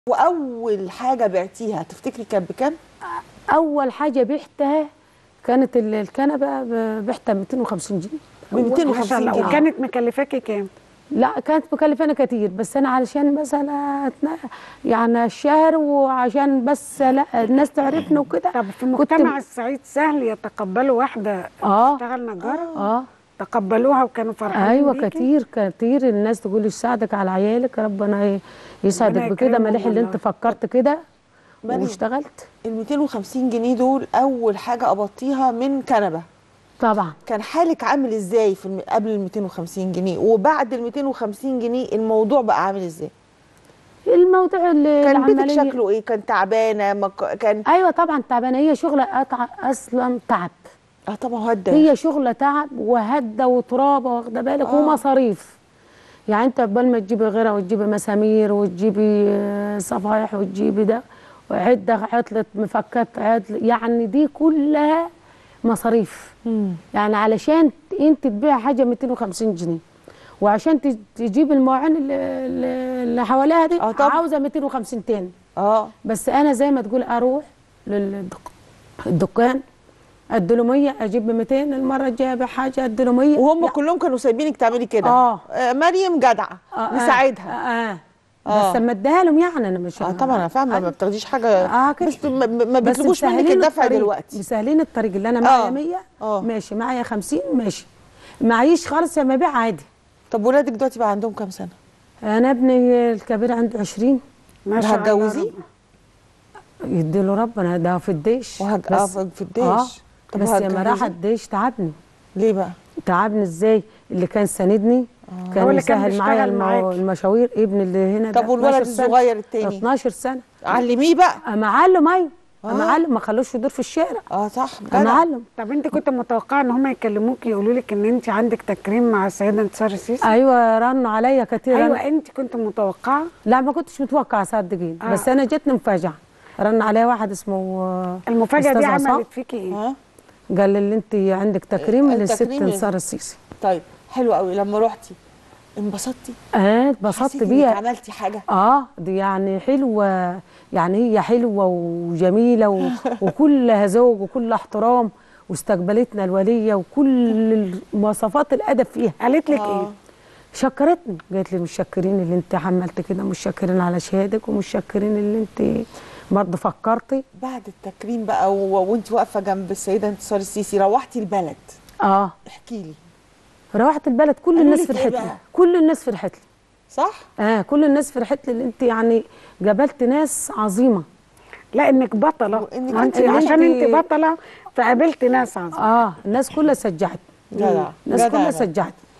واول حاجه بعتيها تفتكري كانت بكام اول حاجه بعتها كانت ال- الكنبه ب- بعتها 250 جنيه ب 250 ما شاء الله جنيه وكانت مكلفاكي كام؟ لا كانت مكلفانه كتير بس انا علشان مثلا أتنا- يعني الشهر وعشان بس لا الناس تعرفنا وكده طب في كنت- المجتمع السعيد سهل يتقبلوا واحده اه تشتغل نجاره؟ اه تقبلوها وكانوا فرحانين ايوه بيكي؟ كتير كتير الناس تقول يساعدك على عيالك ربنا ي- يسعدك ربنا بكده يكرمهم مليح اللي انت والله. فكرت كده مريم. واشتغلت ال 250 جنيه دول اول حاجه قبضتيها من كنبه طبعا كان حالك عامل ازاي في الم... قبل ال 250 جنيه وبعد ال 250 جنيه الموضوع بقى عامل ازاي الموضوع اللي كان بيتك العملية- شكله ايه كان تعبانه مك... كان ايوه طبعا تعبانه هي شغله قطع اصلا تعب اه طبعا هدى هي شغله تعب وهده وترابه واخده بالك آه. ومصاريف يعني انت قبل ما تجيبي غيرها وتجيبي مسامير وتجيبي آه، صفايح وتجيبي ده وعده عطله مفكات عطل يعني دي كلها مصاريف يعني علشان انت تبيع حاجه 250 جنيه وعشان ت- تجيب المواعين اللي, اللي- اللي حواليها دي آه طبعا. عاوزه 250 تاني اه بس انا زي ما تقول اروح للدكان اديله 100 اجيب ب 200 المره الجايه ابيع حاجه اديله 100 وهم لا. كلهم كانوا سايبينك تعملي كده آه. آه مريم جدعه آه، نساعدها اه, آه. آه. بس اما اديها لهم يعني انا مش اه طبعا انا فاهمه ما بتاخديش حاجه آه كده. بس ما, ما بس بيطلبوش منك مسهلين الدفع الطريق. دلوقتي مسهلين الطريق اللي انا معايا آه. 100 آه. ماشي معايا 50 ماشي معيش خالص لما ابيع عادي طب ولادك دلوقتي بقى عندهم كام سنه انا ابني الكبير عنده 20 ما شاء الله هتجوزيه رب- يديله ربنا ده في الديش وهج... بس- آه في الديش اه طب بس لما وهتجوزيه؟ راح الديش تعبني ليه بقى تعبني ازاي اللي كان ساندني هو كان اللي كان يسهل معايا بيشتغل المو... معاكي. المشاوير ابن اللي هنا طب ده والولد 12 سنة. الصغير التاني 12 سنه علميه بقى معلم ايوه آه. معلم ما خلوش يدور في الشارع اه صح جدع معلم طب انت كنت متوقعه ان هم يكلموكي يقولوا لك ان انت عندك تكريم مع السيده انتصار السيسي؟ ايوه رنوا عليا كتير ايوه أنا... انت كنت متوقعه لا ما كنتش متوقعه صدقين آه. بس انا جتني مفاجاه رن عليا واحد اسمه آه، المفاجاه دي أستاذ عصام. عملت فيكي ايه؟ ها قال لي اللي انت عندك تكريم آه، للست التكريم انتصار السيسي طيب حلو قوي لما رحتي انبسطتي اه اتبسطت حسيتي انك بيها عملتي حاجه اه دي يعني حلوه يعني هي حلوه وجميله و... وكلها ذوق وكلها احترام واستقبلتنا الوليه وكل مواصفات الادب فيها قالت لك آه. ايه؟ شكرتني قالت لي متشكرين اللي انت عملت كده متشكرين على شهادك ومتشكرين اللي انت برضه فكرتي بعد التكريم بقى و... وانت واقفه جنب السيده انتصار السيسي روحتي البلد اه احكي لي روحت البلد كل قالوا الناس لك ايه فرحت بقى؟ لي كل الناس فرحت لي صح اه كل الناس فرحت لي اللي انت يعني قابلت ناس عظيمه لا انك بطله وإنك ما انت أنت- عشان أنت- انت بطله فقابلت ناس عظيمه اه الناس كلها سجعت جدع الناس جدع كلها يا سجعت